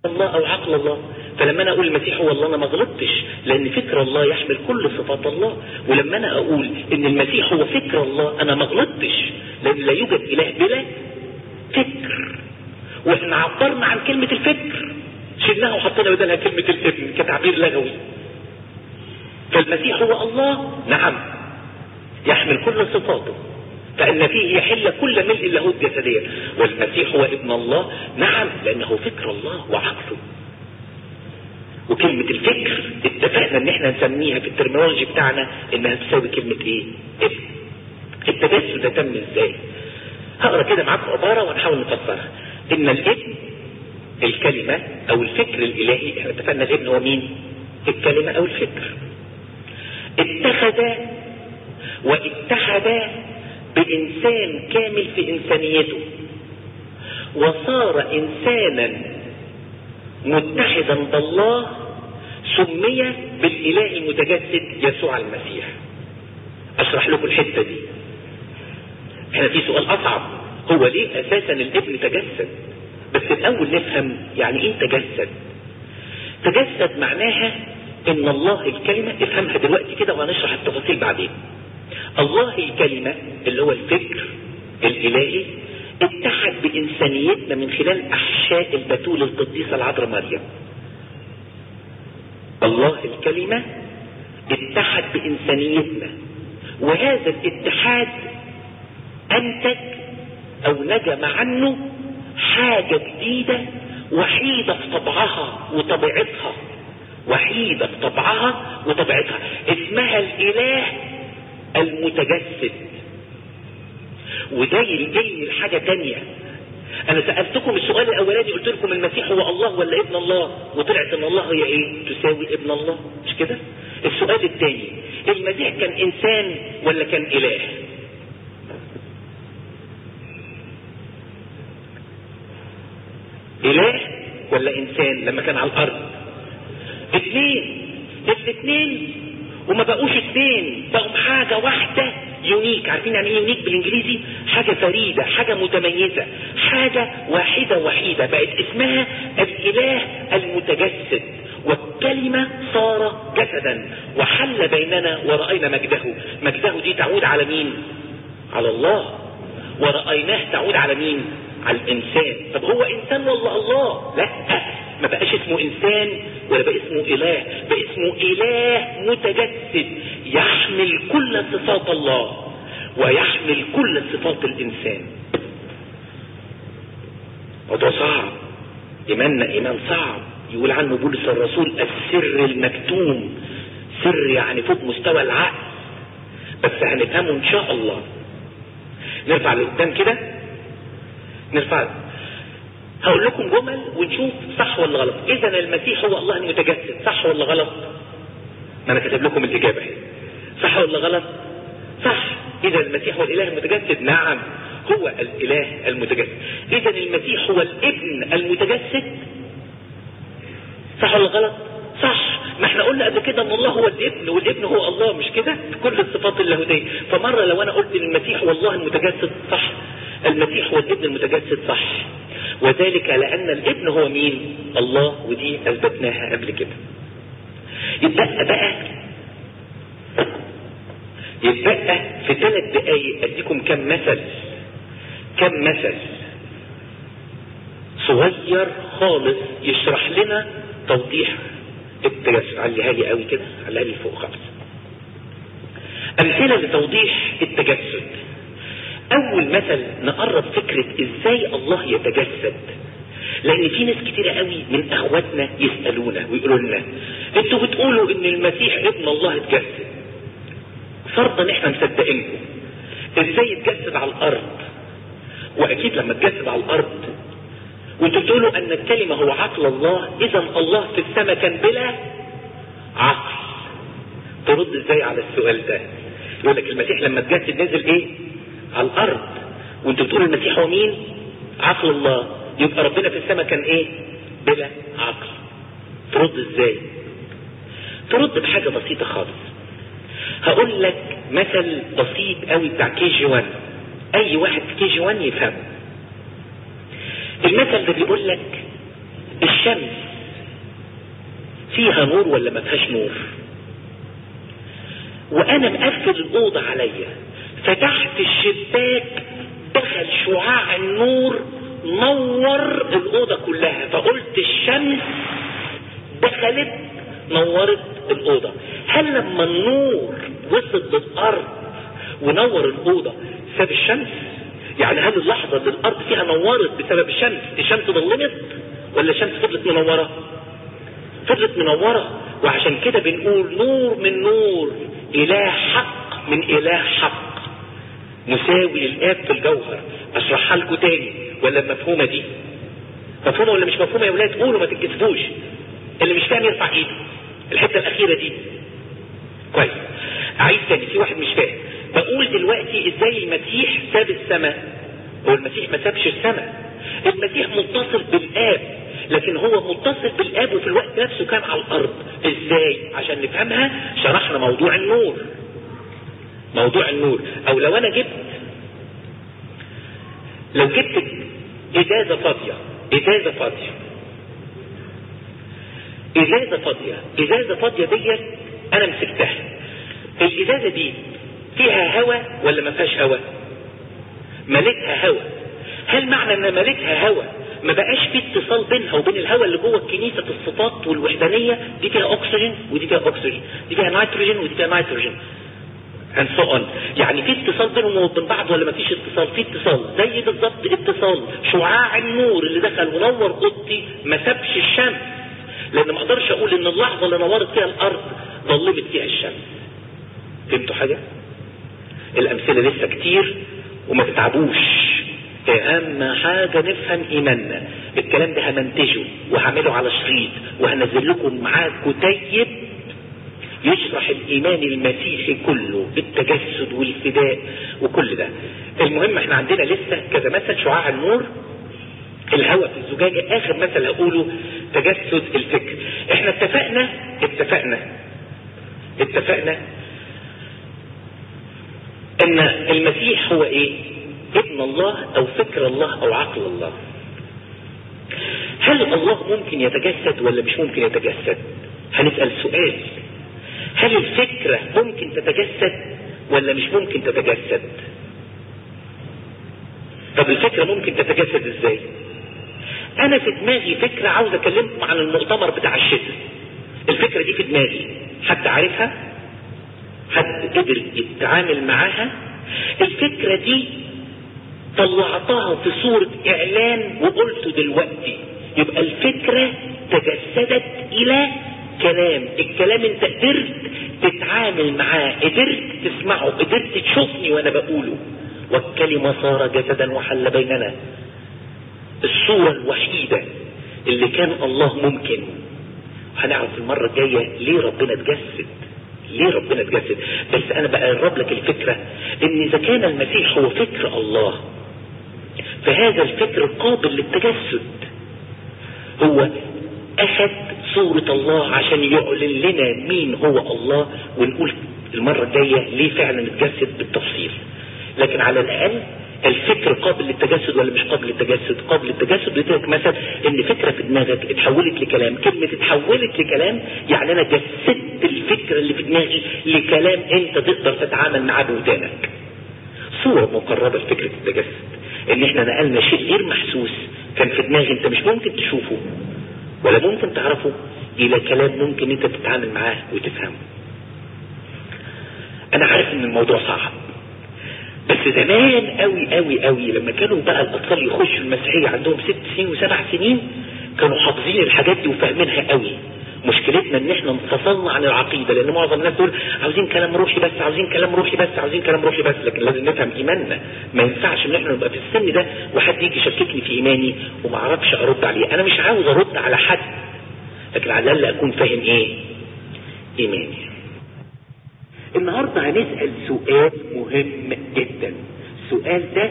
الله او عقل الله فلما انا اقول المسيح هو الله انا ما غلطتش لان فكر الله يحمل كل صفات الله ولما انا اقول ان المسيح هو فكر الله انا ما غلطتش لان لا يوجد اله بلا فكر واحنا عبرنا عن كلمة الفكر شلناها وحطينا بدلها كلمة الابن كتعبير لغوي فالمسيح هو الله نعم يحمل كل صفاته فإن فيه يحل كل ملء اللاهوت جسديا والمسيح هو ابن الله نعم لأنه فكر الله وعقله وكلمة الفكر اتفقنا ان احنا نسميها في الترمينولوجي بتاعنا انها تساوي كلمة ايه ابن التجسد ده تم ازاي هقرا كده معاكم عبارة ونحاول نفسرها ان الابن الكلمة او الفكر الالهي احنا اتفقنا الابن هو مين الكلمة او الفكر اتخذ واتحد بانسان كامل في انسانيته وصار انسانا متحدا بالله سمي بالاله المتجسد يسوع المسيح اشرح لكم الحتة دي احنا في سؤال اصعب هو ليه اساسا الابن تجسد بس الاول نفهم يعني ايه تجسد تجسد معناها ان الله الكلمة افهمها دلوقتي كده وهنشرح التفاصيل بعدين الله الكلمة اللي هو الفكر الالهي اتحد بانسانيتنا من خلال احشاء البتول القديسة العذراء مريم الله الكلمة اتحد بانسانيتنا وهذا الاتحاد انتج او نجم عنه حاجة جديدة وحيدة في طبعها وطبيعتها وحيدة في طبعها وطبيعتها اسمها الاله المتجسد وده يلجئني لحاجة تانية انا سألتكم السؤال الاولاني قلت لكم المسيح هو الله ولا ابن الله وطلعت ان الله هي ايه تساوي ابن الله مش كده السؤال الثاني المسيح كان انسان ولا كان اله اله ولا انسان لما كان على الارض اثنين الاثنين وما بقوش اثنين بقوا حاجة واحدة يونيك عارفين يعني ايه يونيك بالانجليزي حاجة فريدة حاجة متميزة حاجة واحدة وحيدة بقت اسمها الاله المتجسد والكلمة صار جسدا وحل بيننا ورأينا مجده مجده دي تعود على مين على الله ورأيناه تعود على مين على الانسان طب هو انسان ولا الله لا ما بقاش اسمه انسان ولا بقى اسمه اله بقى اسمه اله متجسد يحمل كل صفات الله ويحمل كل صفات الانسان موضوع صعب ايماننا ايمان صعب يقول عنه بولس الرسول السر المكتوم سر يعني فوق مستوى العقل بس هنفهمه ان شاء الله نرفع لقدام كده نرفع هقول لكم جمل ونشوف صح ولا غلط اذا المسيح هو الله المتجسد صح ولا غلط ما انا كاتب لكم الاجابه اهي صح ولا غلط صح اذا المسيح هو الاله المتجسد نعم هو الاله المتجسد اذا المسيح هو الابن المتجسد صح ولا غلط صح ما احنا قلنا قبل كده ان الله هو الابن والابن هو الله مش كده كل الصفات اللاهوتيه فمره لو انا قلت ان المسيح هو الله المتجسد صح المسيح هو الابن المتجسد صح وذلك لان الابن هو مين الله ودي اثبتناها قبل كده يتبقى بقى يتبقى في ثلاث دقايق اديكم كم مثل كم مثل صغير خالص يشرح لنا توضيح التجسد عليها لي قوي كده عليها لي فوق خالص امثله لتوضيح التجسد اول مثل نقرب فكرة ازاي الله يتجسد لان في ناس كتيرة قوي من اخواتنا يسألونا ويقولوا لنا انتوا بتقولوا ان المسيح ابن الله اتجسد فرضا احنا مصدقينكم ازاي يتجسد على الارض واكيد لما اتجسد على الارض وانتوا بتقولوا ان الكلمة هو عقل الله اذا الله في السماء كان بلا عقل ترد ازاي على السؤال ده يقول لك المسيح لما اتجسد نزل ايه على الارض وانت بتقول المسيح هو مين عقل الله يبقى ربنا في السماء كان ايه بلا عقل ترد ازاي ترد بحاجة بسيطة خالص هقول لك مثل بسيط قوي بتاع كي جي 1 اي واحد في كي جي 1 يفهمه المثل ده بيقول لك الشمس فيها نور ولا ما فيهاش نور وانا مقفل الاوضة عليا فتحت الشباك دخل شعاع النور نور الاوضة كلها فقلت الشمس دخلت نورت الاوضة هل لما النور وصل للارض ونور الاوضة ساب الشمس يعني هل اللحظة اللي الارض فيها نورت بسبب الشمس الشمس ظلمت ولا الشمس فضلت منورة فضلت منورة وعشان كده بنقول نور من نور اله حق من اله حق مساوي للاب في الجوهر اشرحها لكم تاني ولا مفهومة دي مفهومة ولا مش مفهومة يا ولاد قولوا ما تتكسفوش اللي مش فاهم يرفع ايده الحتة الاخيرة دي كويس عايز تاني في واحد مش فاهم بقول دلوقتي ازاي المسيح ساب السماء هو المسيح ما سابش السماء المسيح متصل بالاب لكن هو متصل بالاب وفي الوقت نفسه كان على الارض ازاي عشان نفهمها شرحنا موضوع النور موضوع النور او لو انا جبت لو جبت ازازة فاضية ازازة فاضية ازازة فاضية ازازة فاضية ديت انا مسكتها الازازة دي فيها هواء ولا ما فيهاش هواء مليتها هواء هل معنى ان مليتها هواء ما بقاش في اتصال بينها وبين الهواء اللي جوه الكنيسة الصفات والوحدانية دي فيها اكسجين ودي فيها اكسجين دي فيها نيتروجين ودي فيها نيتروجين and so on يعني في اتصال بينهم وبين بعض ولا ما فيش اتصال في اتصال زي بالظبط اتصال شعاع النور اللي دخل ونور اوضتي ما سابش الشمس لان ما اقدرش اقول ان اللحظة اللي نورت فيها الارض ظلمت فيها الشمس فهمتوا حاجة الامثلة لسه كتير وما تتعبوش اهم حاجة نفهم ايماننا الكلام ده همنتجه وهعمله على شريط وهنزل لكم معاه كتيب يشرح الايمان المسيحي كله بالتجسد والفداء وكل ده المهم احنا عندنا لسه كذا مثل شعاع النور الهواء في الزجاجة اخر مثل هقوله تجسد الفكر احنا اتفقنا اتفقنا اتفقنا ان المسيح هو ايه ابن الله او فكر الله او عقل الله هل الله ممكن يتجسد ولا مش ممكن يتجسد هنسأل سؤال هل الفكرة ممكن تتجسد ولا مش ممكن تتجسد طب الفكرة ممكن تتجسد ازاي انا في دماغي فكرة عاوز اكلمكم عن المؤتمر بتاع الشتاء الفكرة دي في دماغي حد عارفها حد قدر يتعامل معاها الفكرة دي طلعتها في صورة اعلان وقلته دلوقتي يبقى الفكرة تجسدت الى كلام الكلام انت قدرت تتعامل معاه قدرت تسمعه قدرت تشوفني وانا بقوله والكلمة صار جسدا وحل بيننا الصورة الوحيدة اللي كان الله ممكن هنعرف المرة الجاية ليه ربنا اتجسد ليه ربنا اتجسد بس انا بقرب لك الفكرة ان اذا كان المسيح هو فكر الله فهذا الفكر قابل للتجسد هو اخذ صورة الله عشان يعلن لنا مين هو الله ونقول المرة الجاية ليه فعلا اتجسد بالتفصيل لكن على الاقل الفكر قابل للتجسد ولا مش قابل للتجسد قابل للتجسد بديك مثلا ان فكرة في دماغك اتحولت لكلام كلمة اتحولت لكلام يعني انا جسدت الفكرة اللي في دماغي لكلام انت تقدر تتعامل معاه بودانك صورة مقربة لفكرة التجسد ان احنا نقلنا شيء غير محسوس كان في دماغي انت مش ممكن تشوفه ولا ممكن تعرفه الى كلام ممكن انت تتعامل معاه وتفهمه انا عارف ان الموضوع صعب بس زمان قوي قوي قوي لما كانوا بقى الاطفال يخشوا المسيحية عندهم ست سنين وسبع سنين كانوا حافظين الحاجات دي وفاهمينها قوي مشكلتنا ان احنا انفصلنا عن العقيدة لان معظم الناس دول عاوزين كلام روحي بس عاوزين كلام روحي بس عاوزين كلام روحي بس لكن لازم نفهم ايماننا ما ينفعش ان احنا نبقى في السن ده وحد يجي يشككني في ايماني وما اعرفش ارد عليه انا مش عاوز ارد على حد لكن على الاقل اكون فاهم ايه ايماني النهاردة هنسأل سؤال مهم جدا السؤال ده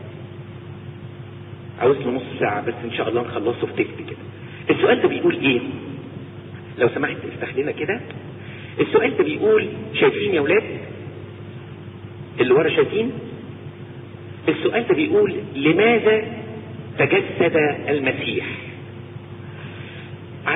عاوز له نص ساعة بس ان شاء الله نخلصه في تكت كده السؤال ده بيقول ايه لو سمحت افتح لنا كده السؤال ده بيقول شايفين يا ولاد اللي ورا شايفين السؤال ده بيقول لماذا تجسد المسيح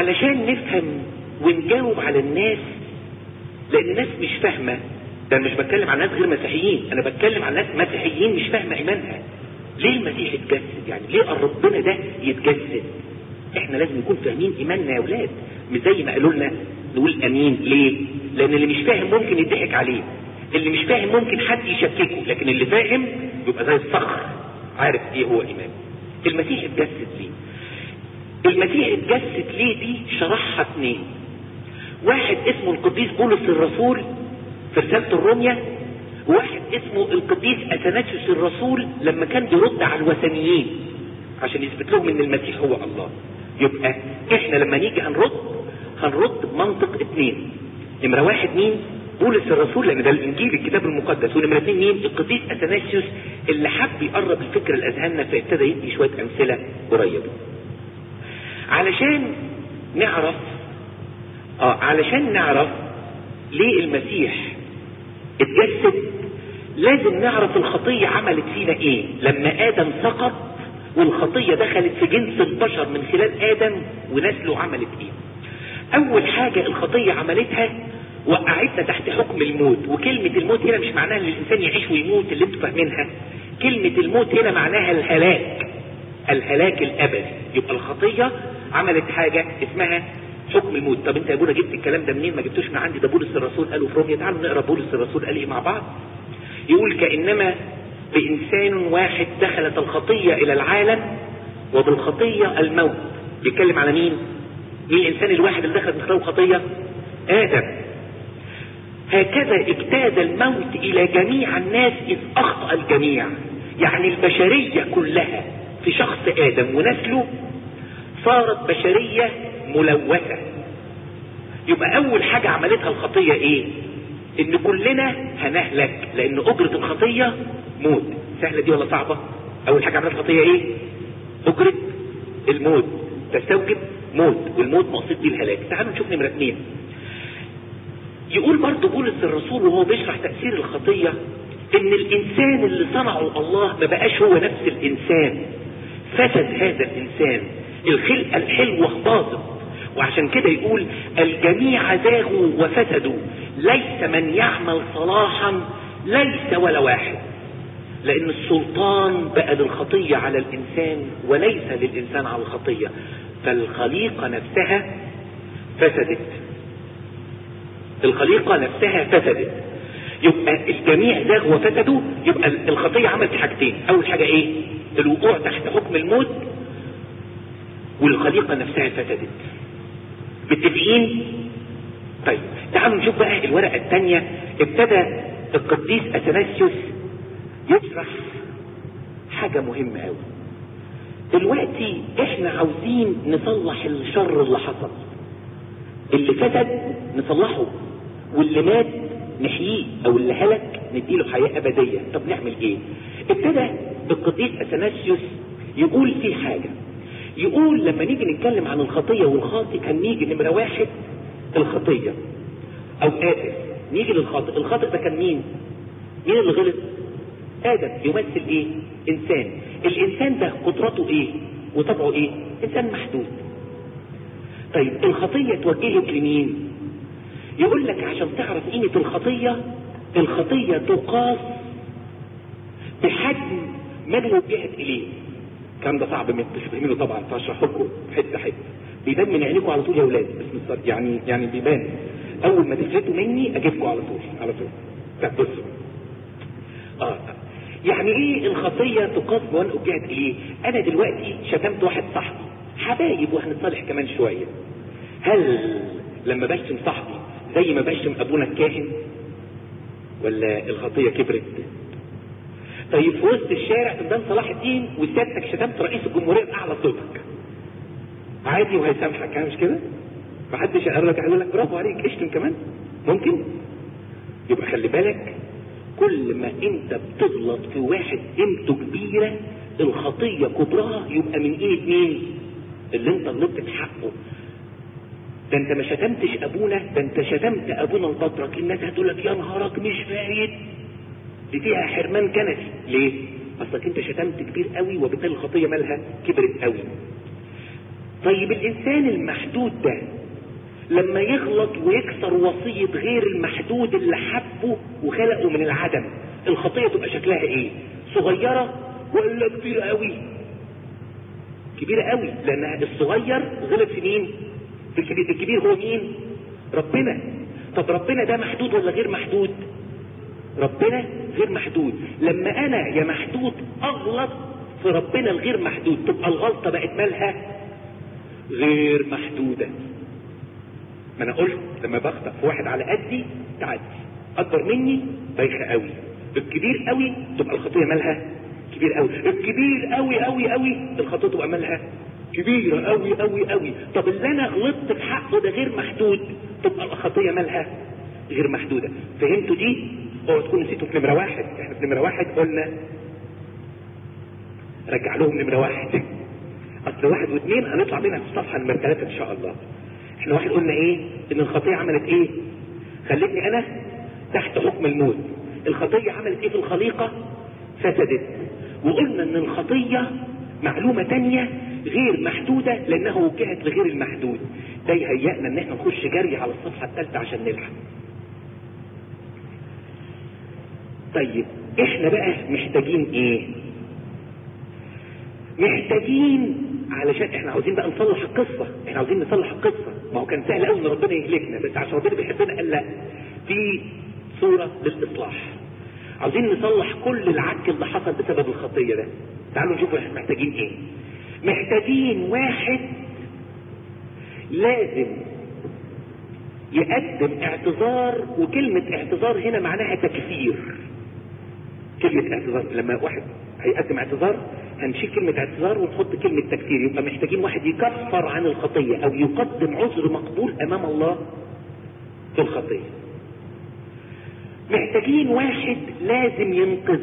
علشان نفهم ونجاوب على الناس لان الناس مش فاهمة ده أنا مش بتكلم عن ناس غير مسيحيين انا بتكلم عن ناس مسيحيين مش فاهمة ايمانها ليه المسيح يتجسد يعني ليه ربنا ده يتجسد احنا لازم نكون فاهمين ايماننا يا اولاد مش زي ما قالوا لنا نقول امين ليه لان اللي مش فاهم ممكن يضحك عليه اللي مش فاهم ممكن حد يشككه لكن اللي فاهم يبقى زي الصخر عارف ايه هو ايمان المسيح اتجسد ليه المسيح اتجسد ليه دي شرحها اثنين واحد اسمه القديس بولس الرسول في رسالة الرومية واحد اسمه القديس اثناتيوس الرسول لما كان بيرد على الوثنيين عشان يثبت لهم ان المسيح هو الله يبقى احنا لما نيجي هنرد هنرد بمنطق اثنين نمرة واحد مين بولس الرسول لان ده الانجيل الكتاب المقدس ونمرة اثنين مين القديس اثناسيوس اللي حب يقرب الفكر لاذهاننا فابتدى يدي شوية امثلة قريبة علشان نعرف اه علشان نعرف ليه المسيح اتجسد لازم نعرف الخطية عملت فينا ايه لما ادم سقط والخطية دخلت في جنس البشر من خلال ادم ونسله عملت ايه اول حاجة الخطية عملتها وقعتنا تحت حكم الموت وكلمة الموت هنا مش معناها ان الانسان يعيش ويموت اللي انتوا فاهمينها كلمة الموت هنا معناها الهلاك الهلاك الابدي يبقى الخطية عملت حاجة اسمها حكم الموت طب انت يا ابونا جبت الكلام ده منين ما جبتوش من عندي ده بولس الرسول قاله في روميا تعالوا نقرا بولس الرسول قال ايه مع بعض يقول كانما بانسان واحد دخلت الخطية الى العالم وبالخطية الموت بيتكلم على مين مين الانسان الواحد اللي دخل من الخطية ادم هكذا اجتاز الموت الى جميع الناس اذ اخطأ الجميع يعني البشرية كلها في شخص ادم ونسله صارت بشرية ملوثة يبقى اول حاجة عملتها الخطية ايه ان كلنا هنهلك لان اجرة الخطية موت سهلة دي ولا صعبة اول حاجة عملتها الخطية ايه اجرة الموت تستوجب موت والموت مقصود بيه الهلاك تعالوا نشوف نمرة اثنين يقول برضه بولس الرسول وهو بيشرح تأثير الخطية ان الانسان اللي صنعه الله ما بقاش هو نفس الانسان فسد هذا الانسان الخلقة الحلوة باظت وعشان كده يقول الجميع زاغوا وفسدوا ليس من يعمل صلاحا ليس ولا واحد لان السلطان بقى للخطية على الانسان وليس للانسان على الخطية فالخليقة نفسها فسدت الخليقة نفسها فسدت يبقى الجميع زاغ وفسدوا يبقى الخطية عملت حاجتين اول حاجة ايه الوقوع تحت حكم الموت والخليقة نفسها فسدت متفقين طيب تعالوا نشوف بقى الورقة الثانية ابتدى القديس اثناسيوس يشرح حاجة مهمة قوي دلوقتي احنا عاوزين نصلح الشر اللي حصل اللي فسد نصلحه واللي مات نحييه او اللي هلك نديله حياة ابدية طب نعمل ايه ابتدى القديس اثناسيوس يقول في حاجة يقول لما نيجي نتكلم عن الخطية والخاطئ كان نيجي نمرة واحد الخطية او آدم نيجي للخاطئ الخاطئ ده كان مين مين اللي غلط آدم يمثل ايه انسان الانسان ده قدرته ايه وطبعه ايه انسان محدود طيب الخطية توجهت لمين يقول لك عشان تعرف قيمة الخطية الخطية تقاس بحجم من وجهت اليه الكلام ده صعب مش فاهمينه طبعا فاشرحه لكم حته حته بيبان من عينيكم على طول يا اولاد بس مش يعني يعني بيبان اول ما تفلتوا مني اجيبكم على طول على طول طب بصوا اه يعني ايه الخطيه تقاس بوان وجهت اليه انا دلوقتي شتمت واحد صاحبي حبايب وهنتصالح كمان شويه هل لما بشتم صاحبي زي ما بشتم ابونا الكاهن ولا الخطيه كبرت طيب في وسط الشارع قدام صلاح الدين وسيادتك شتمت رئيس الجمهوريه باعلى صوتك عادي وهيسامحك مش كده محدش قال لك هيقول لك برافو عليك اشتم كمان ممكن يبقى خلي بالك كل ما انت بتغلط في واحد قيمته كبيره الخطيه كبرها يبقى من ايد مين اللي انت غلطت في حقه ده انت ما شتمتش ابونا ده انت شتمت ابونا البطرك الناس هتقول لك يا نهارك مش فايت دي فيها حرمان كنسي ليه اصلك انت شتمت كبير قوي وبالتالي الخطيه مالها كبرت قوي طيب الانسان المحدود ده لما يغلط ويكسر وصية غير المحدود اللي حبه وخلقه من العدم الخطية تبقى شكلها ايه صغيرة ولا كبيرة قوي كبيرة قوي لان الصغير غلط في مين في الكبير الكبير هو مين ربنا طب ربنا ده محدود ولا غير محدود ربنا غير محدود لما انا يا محدود اغلط في ربنا الغير محدود تبقى الغلطة بقت مالها غير محدودة ما انا قلت لما بخطأ في واحد على قدي تعدي اكبر مني بايخة قوي الكبير قوي تبقى الخطية مالها كبير قوي الكبير قوي قوي قوي الخطية تبقى مالها كبيرة قوي قوي قوي طب اللي انا غلطت في حقه ده غير محدود تبقى الخطية مالها غير محدودة فهمتوا دي اوعوا تكونوا نسيتوا في نمرة واحد احنا في نمرة واحد قلنا رجع لهم نمرة واحد اصل واحد واثنين هنطلع منها في الصفحة نمرة ثلاثة ان شاء الله احنا واحد قلنا ايه ان الخطية عملت ايه خلتني انا تحت حكم الموت الخطية عملت ايه في الخليقة فسدت وقلنا ان الخطية معلومة تانية غير محدودة لانها وجهت لغير المحدود ده يهيئنا ان احنا نخش جري على الصفحة الثالثة عشان نلحق طيب احنا بقى محتاجين ايه محتاجين علشان احنا عاوزين بقى نصلح القصة احنا عاوزين نصلح القصة ما هو كان سهل قوي ان ربنا يهلكنا بس عشان ربنا بيحبنا قال لا في صورة للاصلاح عاوزين نصلح كل العك اللي حصل بسبب الخطية ده تعالوا نشوف احنا محتاجين ايه محتاجين واحد لازم يقدم اعتذار وكلمة اعتذار هنا معناها تكفير كلمة اعتذار لما واحد هيقدم اعتذار هنشيل كلمة اعتذار ونحط كلمة تكفير يبقى محتاجين واحد يكفر عن الخطية او يقدم عذر مقبول امام الله في الخطية محتاجين واحد لازم ينقذ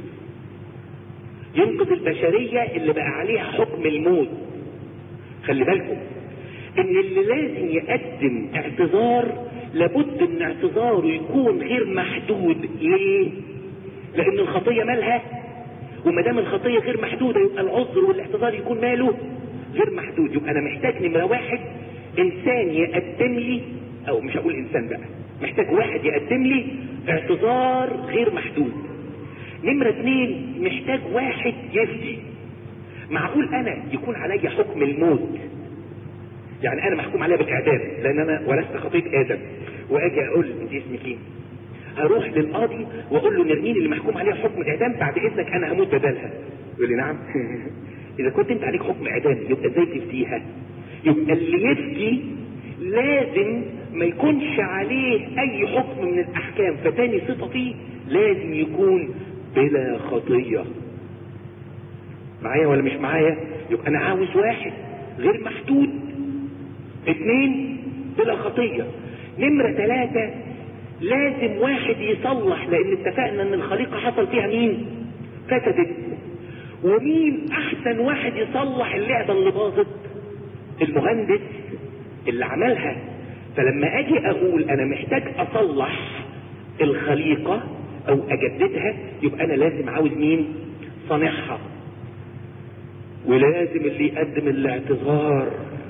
ينقذ البشرية اللي بقى عليها حكم الموت خلي بالكم ان اللي لازم يقدم اعتذار لابد ان اعتذاره يكون غير محدود ليه لان الخطية مالها وما دام الخطية غير محدودة يبقى العذر والاعتذار يكون ماله غير محدود يبقى انا محتاج نمرة واحد انسان يقدم لي او مش هقول انسان بقى محتاج واحد يقدم لي اعتذار غير محدود نمرة اتنين محتاج واحد يفدي معقول انا يكون عليا حكم الموت يعني انا محكوم عليها بالاعدام لان انا ورثت خطية ادم واجي اقول انت اسمك ايه اروح للقاضي واقول له نرمين اللي محكوم عليها حكم الاعدام بعد اذنك انا هموت بدلها يقول لي نعم اذا كنت انت عليك حكم اعدام يبقى ازاي تفتيها يبقى اللي يفتي لازم ما يكونش عليه اي حكم من الاحكام فتاني صفتي لازم يكون بلا خطية معايا ولا مش معايا يبقى انا عاوز واحد غير محدود اثنين بلا خطية نمرة ثلاثة لازم واحد يصلح لان اتفقنا ان الخليقة حصل فيها مين فسدت ومين احسن واحد يصلح اللعبة اللي باظت المهندس اللي عملها فلما اجي اقول انا محتاج اصلح الخليقة او اجددها يبقى انا لازم عاوز مين صانعها ولازم اللي يقدم الاعتذار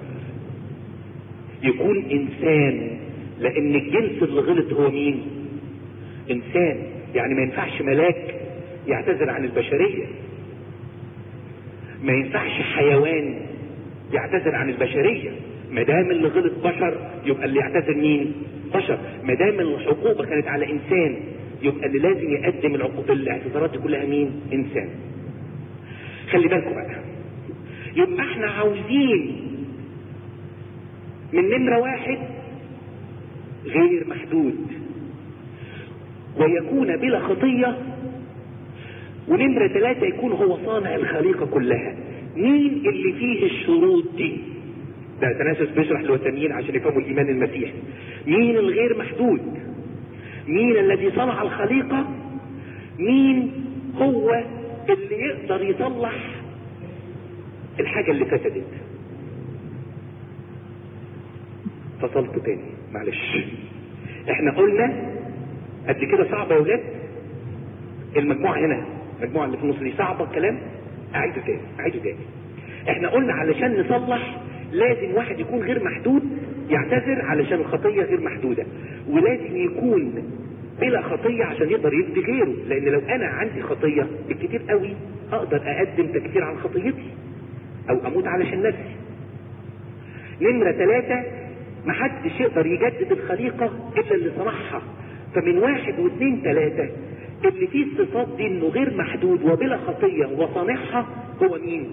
يكون انسان لان الجنس اللي غلط هو مين انسان يعني ما ينفعش ملاك يعتذر عن البشرية ما ينفعش حيوان يعتذر عن البشرية ما دام اللي غلط بشر يبقى اللي يعتذر مين بشر ما دام العقوبة كانت على انسان يبقى اللي لازم يقدم العقوبة الاعتذارات دي كلها مين انسان خلي بالكم بقى يبقى احنا عاوزين من نمرة واحد غير محدود ويكون بلا خطية ونمرة ثلاثة يكون هو صانع الخليقة كلها مين اللي فيه الشروط دي ده تناسس بيشرح للوثنيين عشان يفهموا الايمان المسيحي مين الغير محدود مين الذي صنع الخليقة مين هو اللي يقدر يصلح الحاجة اللي فسدت فصلت تاني معلش احنا قلنا قد كده صعبة يا ولاد المجموعة هنا المجموعة اللي في النص دي صعبة الكلام اعيده تاني اعيده تاني احنا قلنا علشان نصلح لازم واحد يكون غير محدود يعتذر علشان الخطية غير محدودة ولازم يكون بلا خطية عشان يقدر يفدي غيره لان لو انا عندي خطية بالكتير قوي اقدر اقدم تكفير عن خطيتي او اموت علشان نفسي نمرة ثلاثة محدش يقدر يجدد الخليقة الا اللي صنعها فمن واحد واثنين ثلاثة اللي فيه الصفات دي انه غير محدود وبلا خطية وصانعها هو مين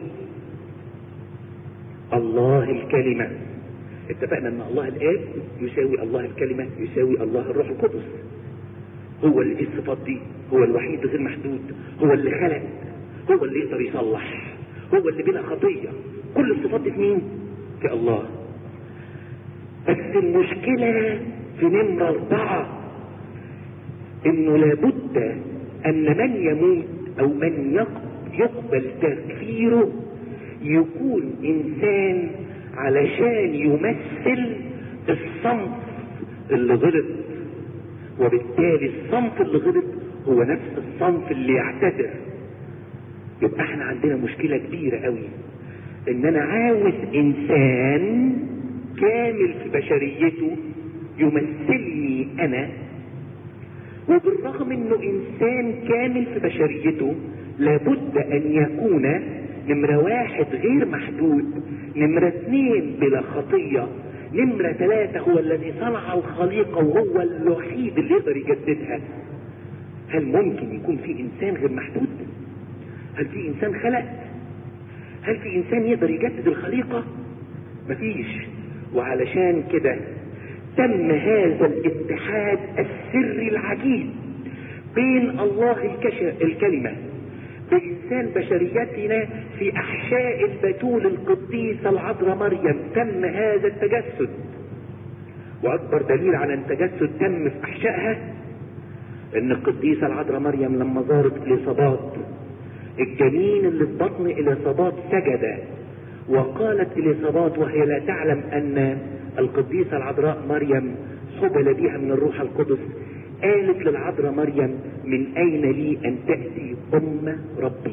الله الكلمة اتفقنا ان الله الاب يساوي الله الكلمة يساوي الله الروح القدس هو اللي فيه الصفات دي هو الوحيد غير محدود هو اللي خلق هو اللي يقدر يصلح هو اللي بلا خطية كل الصفات دي في مين في الله بس المشكلة في نمرة اربعة انه لابد ان من يموت او من يقبل تكفيره يكون انسان علشان يمثل الصنف اللي غلط وبالتالي الصنف اللي غلط هو نفس الصنف اللي يعتذر يبقى احنا عندنا مشكلة كبيرة قوي ان انا عاوز انسان كامل في بشريته يمثلني انا وبالرغم انه انسان كامل في بشريته لابد ان يكون نمرة واحد غير محدود نمرة اثنين بلا خطية نمرة ثلاثة هو الذي صنع الخليقة وهو الوحيد اللي يقدر يجددها هل ممكن يكون في انسان غير محدود هل في انسان خلق هل في انسان يقدر يجدد الخليقة مفيش وعلشان كده تم هذا الاتحاد السري العجيب بين الله الكش- الكلمة بإنسان بشريتنا في أحشاء البتول القديسة العذراء مريم تم هذا التجسد وأكبر دليل على أن التجسد تم في أحشائها أن القديسة العذراء مريم لما زارت إليصابات الجنين اللي في بطن إليصابات سجد وقالت إليصابات وهي لا تعلم أن القديسة العذراء مريم حبل بها من الروح القدس قالت للعذراء مريم من أين لي أن تأتي أم ربي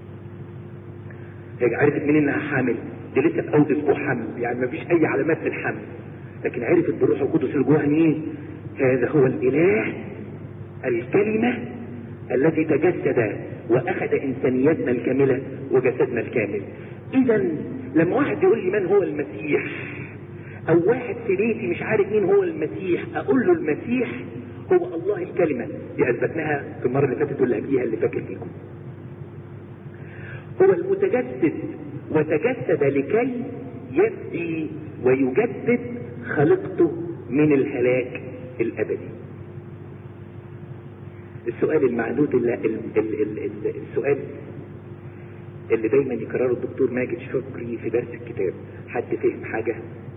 هي عرفت منين انها حامل دي لسه في اول اسبوع حمل يعني ما فيش اي علامات للحمل لكن عرفت بالروح القدس اللي جواها مين هذا هو الاله الكلمه الذي تجسد واخذ انسانيتنا الكامله وجسدنا الكامل اذا لما واحد يقول لي من هو المسيح او واحد في بيتي مش عارف مين هو المسيح اقول له المسيح هو الله الكلمه دي اثبتناها في المره اللي فاتت واللي قبليها اللي فاكر فيكم هو المتجسد وتجسد لكي يفدي ويجدد خلقته من الهلاك الابدي السؤال المعدود اللي ال ال ال ال السؤال اللي دايما يكرره الدكتور ماجد شكري في درس الكتاب حد فهم حاجة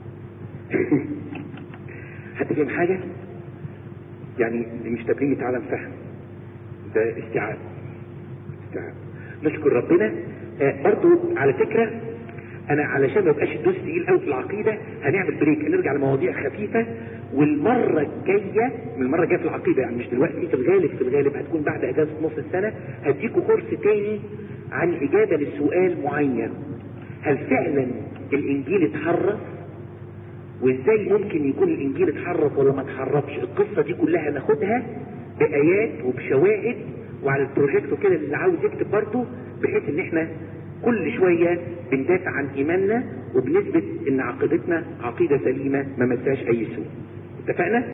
حد فهم حاجة يعني دي مش تبرية عالم فهم ده استيعاب استيعاب نشكر ربنا آه برضو على فكرة انا علشان ما يبقاش الدوس تقيل قوي في العقيدة هنعمل بريك هنرجع لمواضيع خفيفة والمرة الجاية من المرة الجاية في العقيدة يعني مش دلوقتي في الغالب في الغالب هتكون بعد اجازة نص السنة هديكوا كورس تاني عن اجابة لسؤال معين هل فعلا الانجيل اتحرف وازاي ممكن يكون الانجيل اتحرف ولا ما اتحرفش القصة دي كلها ناخدها بايات وبشواهد وعلى البروجيكت كده اللي عاوز يكتب برضه بحيث ان احنا كل شوية بندافع عن ايماننا وبنثبت ان عقيدتنا عقيدة سليمة ما مساش اي سوء اتفقنا